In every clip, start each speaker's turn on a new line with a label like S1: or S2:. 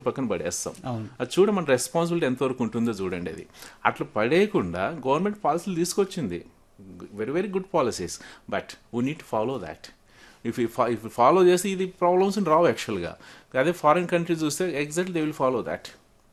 S1: పక్కన పడేస్తాం
S2: అవును
S1: అది చూడ మన రెస్పాన్సిబిలిటీ ఎంతవరకు ఉంటుందో చూడండి అది అట్లా పడేయకుండా గవర్నమెంట్ పాలసీలు తీసుకొచ్చింది very very good policies but we need follow that if if follow చేస్తే ఇది ప్రాబ్లమ్స్ రావు యాక్చువల్గా అదే ఫారిన్ కంట్రీస్ చూస్తే exact they will follow that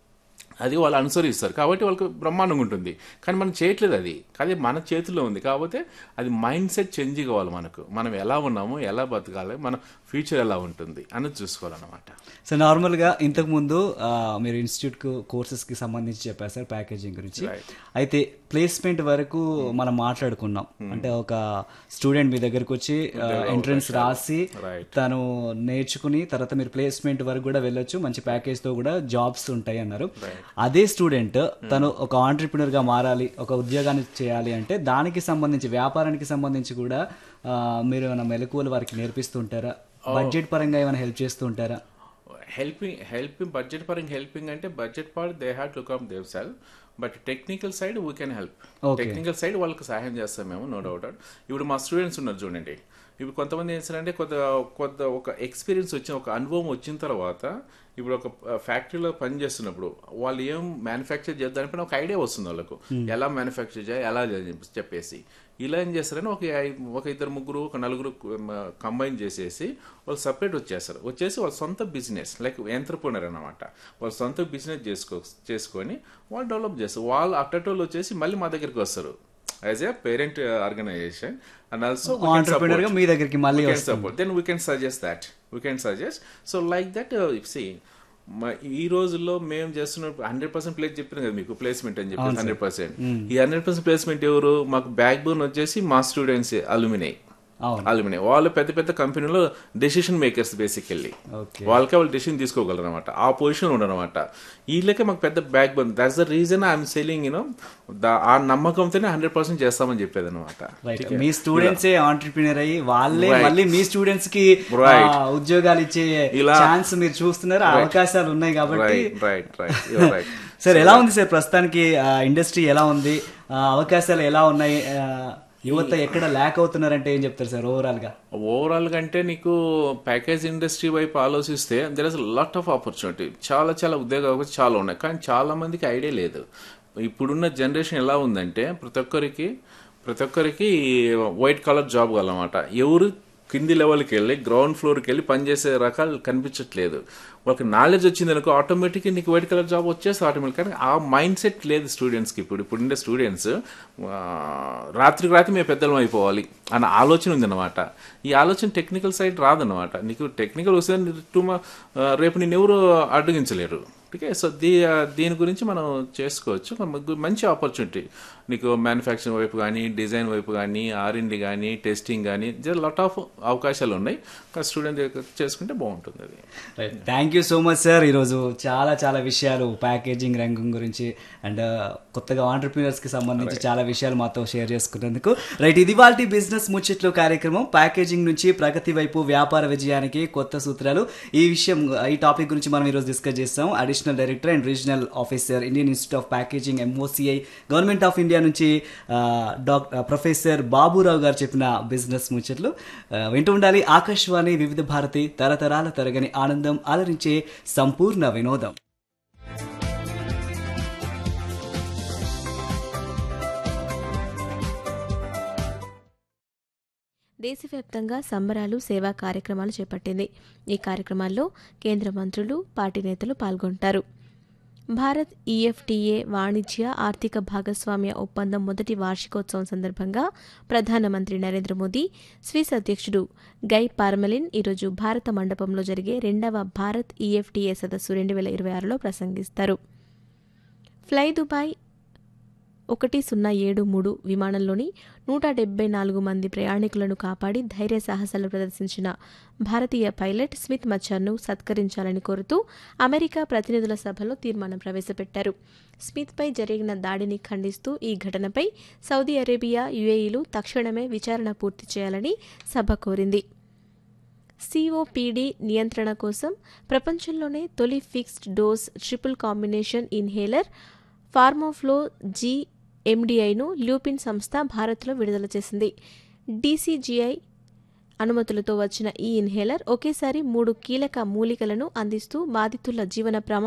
S1: అది వాళ్ళు అనుసరిస్తారు కాబట్టి వాళ్ళకి బ్రహ్మాండంగా ఉంటుంది కానీ మనం చేయట్లేదు అది అది మన చేతిలో ఉంది కాకపోతే అది మైండ్ సెట్ చేంజ్ కావాలి మనకు మనం ఎలా ఉన్నామో ఎలా బతకాలి మన ఫ్యూచర్ ఎలా ఉంటుంది అన్నది చూసుకోవాలన్నమాట
S2: సో నార్మల్గా ఇంతకుముందు ఆ, మీరు ఇన్స్టిట్యూట్ కోర్సెస్కి సంబంధించి చెప్పారు సార్ ప్యాకేజింగ్ గురించి
S1: Right.
S2: అయితే ప్లేస్మెంట్ వరకు మనం మాట్లాడుకున్నాం అంటే ఒక స్టూడెంట్ మీ దగ్గరకు వచ్చి ఎంట్రన్స్ రాసి
S1: Right.
S2: తను నేర్చుకుని తర్వాత మీరు ప్లేస్మెంట్ వరకు కూడా వెళ్ళొచ్చు మంచి ప్యాకేజ్ తో కూడా జాబ్స్ ఉంటాయి అన్నారు అదే స్టూడెంట్ తను ఒక ఆంటర్ప్రినర్ గా మారాలి ఒక ఉద్యోగాన్ని చేయాలి అంటే దానికి సంబంధించి వ్యాపారానికి సంబంధించి కూడా ఆ, మీరు ఏమైనా మెలకువలు వారికి నేర్పిస్తుంటారా బడ్జెట్ పరంగా ఏమైనా హెల్ప్ చేస్తూ ఉంటారా
S1: హెల్పింగ్ హెల్పింగ్ బడ్జెట్ పరంగా హెల్పింగ్ అంటే budget part they have to come themselves but technical side we can help
S2: Okay.
S1: Technical side వాళ్ళకి సహాయం చేస్తాం మేము నో డౌట్ ఇప్పుడు మా స్టూడెంట్స్ ఉన్నారు చూడండి ఇప్పుడు కొంతమంది ఏం చేస్తారంటే కొత్త కొత్త ఒక ఎక్స్పీరియన్స్ వచ్చిన ఒక అనుభవం వచ్చిన తర్వాత ఇప్పుడు ఒక ఫ్యాక్టరీలో పని చేస్తున్నప్పుడు వాళ్ళు ఏం మ్యానుఫ్యాక్చర్ చేద్దానిపైన ఒక ఐడియా వస్తుంది వాళ్ళకు ఎలా మ్యానుఫ్యాక్చర్ చేయాలి ఎలా చేయాలి చెప్పి- చెప్పేసి ఇలా ఏం చేస్తారని ఒక ఐ- ఒక ఇద్దరు ముగ్గురు ఒక నలుగురు కంబైన్ చేసేసి వాళ్ళు సపరేట్ వచ్చేస్తారు వచ్చేసి వాళ్ళ సొంత బిజినెస్ లైక్ ఎంటర్ప్రినర్ అనమాట వాళ్ళ సొంత బిజినెస్ చేసుకో చేసుకొని వాళ్ళు డెవలప్ చేస్తారు వాళ్ళు అట్టటోళ్ళు వచ్చేసి మళ్ళీ మా దగ్గరికి వస్తారు as a parent organisation and also
S2: entrepreneur గా మీ దగ్గరికి మళ్ళీ
S1: we can
S2: వస్తుంది
S1: support then we can suggest that we can suggest so like that uh, see మ- ఈ రోజుల్లో మేము చేస్తున్న హండ్రెడ్ పర్సెంట్ ప్లేస్ చెప్పిన కదా మీకు ప్లేస్మెంట్ అని చెప్పి హండ్రెడ్ పర్సెంట్ ఈ హండ్రెడ్ పర్సెంట్ ప్లేస్మెంట్ ఎవరు మాకు బ్యాక్ బోన్ వచ్చేసి మా స్టూడెంట్స్ అలుమినై
S2: అవును
S1: అలుమినై వాళ్ళు పెద్ద పెద్ద కంపెనీలో డెసిషన్ మేకర్స్ బేసికల్లీ
S2: ఓకే
S1: వాళ్ళకే వాళ్ళు డెసిషన్ తీసుకోగలరు అనమాట ఆ పొజిషన్ ఉండనమాట వీళ్ళకే మాకు పెద్ద backbone that's the reason I'm selling you know ఆ నమ్మకంతోనే హండ్రెడ్ పర్సెంట్ చేస్తామని చెప్పేది అనమాట
S2: రైట్ మీ స్టూడెంట్స్ ఆంటర్ప్రినర్ అయ్యి వాళ్ళే
S1: Right.
S2: మళ్ళీ మీ స్టూడెంట్స్ కి
S1: Right.
S2: ఆ, ఉద్యోగాలు ఇచ్చే
S1: ఇలా-
S2: ఛాన్స్ మీరు చూస్తున్నారు ఆ అవకాశాలు ఉన్నాయి కాబట్టి
S1: right right right right
S2: sir ఎలా ఉంది సార్ ప్రస్తుతానికి ఇండస్ట్రీ ఎలా ఉంది ఆ, అవకాశాలు ఎలా ఉన్నాయి ఆ, యువత ఎక్కడ ల్యాక్ అవుతున్నారంటే ఏం చెప్తారు సార్ ఓవరాల్ గా
S1: ఓవరాల్ కంటే నీకు ప్యాకేజ్ ఇండస్ట్రీ వైపు ఆలోచిస్తే there is lot of opportunity చాలా చాలా ఉద్యోగ అవకాశాలు చాలా ఉన్నాయి కానీ చాలా మందికి ఐడియా లేదు ఇప్పుడున్న జనరేషన్ ఎలా ఉందంటే ప్రతి ఒక్కరికి ప్రతి ఒక్కరికి వైట్ కలర్ జాబ్ కావాలన్నమాట ఎవరు కింది లెవెల్కి వెళ్ళి గ్రౌండ్ ఫ్లోర్కి వెళ్ళి పనిచేసే రకాలు కనిపించట్లేదు వాళ్ళకి నాలెడ్జ్ వచ్చింది అనుకో ఆటోమేటిక్గా నీకు వైట్ కలర్ జాబ్ వచ్చేసి ఆటోమేటిక్ కానీ ఆ మైండ్ సెట్ లేదు స్టూడెంట్స్కి ఇప్పుడు ఇప్పుడు ఉండే స్టూడెంట్స్ రాత్రికి రాత్రి మేము పెద్దలం అయిపోవాలి అన్న ఆలోచన ఉందన్నమాట ఈ ఆలోచన టెక్నికల్ సైడ్ రాదన్నమాట నీకు టెక్నికల్ వస్తే నీ- టు మా- ఆ, రేపు నేను ఎవరు అడ్డగించలేరు ఓకే సో దీ దీని గురించి మనం చేసుకోవచ్చు మనకు మంచి ఆపర్చునిటీ నీకు మ్యానుఫ్యాక్చరింగ్ వైపు కానీ డిజైన్ వైపు కానీ ఆర్ఎండి కానీ టెస్టింగ్ కానీ లాట్ ఆఫ్ అవకాశాలు ఉన్నాయి స్టూడెంట్ చేసుకుంటే బాగుంటుంది అది
S2: thank you so much sir ఈరోజు చాలా చాలా విషయాలు ప్యాకేజింగ్ రంగం గురించి అండ్ కొత్తగా ఆంటర్ప్రీనర్స్ కి సంబంధించి చాలా విషయాలు మాతో షేర్ చేసుకున్నందుకు రైట్ ఇది వాళ్ళ బిజినెస్ ముచ్చట్లు కార్యక్రమం ప్యాకేజింగ్ నుంచి ప్రగతి వైపు వ్యాపార విజయానికి కొత్త సూత్రాలు ఈ విషయం ఈ టాపిక్ గురించి మనం ఈరోజు డిస్కస్ చేస్తాం additional director and regional officer Indian institute of packaging MOCI government of India నుంచి డాక్టర్ ప్రొఫెసర్ బాబురావు గారు చెప్పిన బిజినెస్ ముచ్చట్లు ఆ, వింటూ ఉండాలి ఆకాశవాణి వివిధ భారతి తరతరాల తరగని ఆనందం అలరించే సంపూర్ణ వినోదం
S3: దేశవ్యాప్తంగా సంబరాలు సేవా కార్యక్రమాలు చేపట్టింది ఈ కార్యక్రమాల్లో కేంద్ర మంత్రులు పార్టీ నేతలు పాల్గొంటారు భారత్ ఈఎఫ్టీఏ వాణిజ్య ఆర్థిక భాగస్వామ్య ఒప్పందం మొదటి వార్షికోత్సవం సందర్భంగా ప్రధానమంత్రి నరేంద్ర మోదీ స్విస్ అధ్యక్షుడు గై పార్మలిన్ ఈరోజు భారత మండపంలో జరిగే రెండవ భారత్ ఈఎఫ్టీఏ సదస్సు రెండు వేల ఇరవై ఆరులో ప్రసంగిస్తారు ఫ్లై దుబాయ్ ఒకటి సున్నా ఏడు మూడు విమానంలోని నూట డెబ్బై నాలుగు మంది ప్రయాణికులను కాపాడి ధైర్య సాహసాలు ప్రదర్శించిన భారతీయ పైలట్ స్మిత్ మచ్చర్ను సత్కరించాలని కోరుతూ అమెరికా ప్రతినిధుల సభలో తీర్మానం ప్రవేశపెట్టారు స్మిత్పై జరిగిన దాడిని ఖండిస్తూ ఈ ఘటనపై సౌదీ అరేబియా యుఏఈలు తక్షణమే విచారణ పూర్తి చేయాలని సభ కోరింది సిఓపిడి నియంత్రణ కోసం ప్రపంచంలోనే తొలి fixed dose triple combination inhaler Formoflo G ఎండిఐను ల్యూపిన్ సంస్థ భారత్లో విడుదల చేసింది డీసీజీఐ అనుమతులతో వచ్చిన ఈ ఇన్హేలర్ ఒకేసారి మూడు కీలక మూలికలను అందిస్తూ బాధితుల జీవన ప్రమా